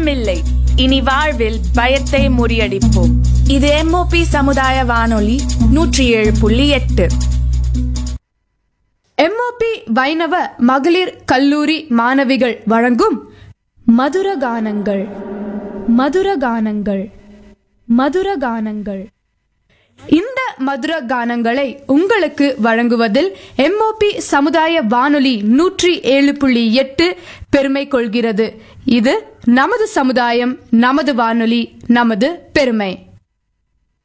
அச்சமில்லை இனி வாழ்வில் பயத்தை முறியடிப்போம் இது எம்ஓபி சமுதாய வானொலி நூற்றி ஏழு புள்ளி எட்டு எம்ஓபி வைணவ மகளிர் கல்லூரி மாணவிகள் வழங்கும் மதுரகானங்கள் மதுரகானங்கள் மதுரகானங்கள் இந்த மதுர கானங்களை உங்களுக்கு வழங்குவதில் எம்ஓபி சமுதாய வானொலி நூற்றி ஏழு புள்ளி எட்டு பெருமை கொள்கிறது இது நமது சமுதாயம் நமது வானொலி நமது பெருமை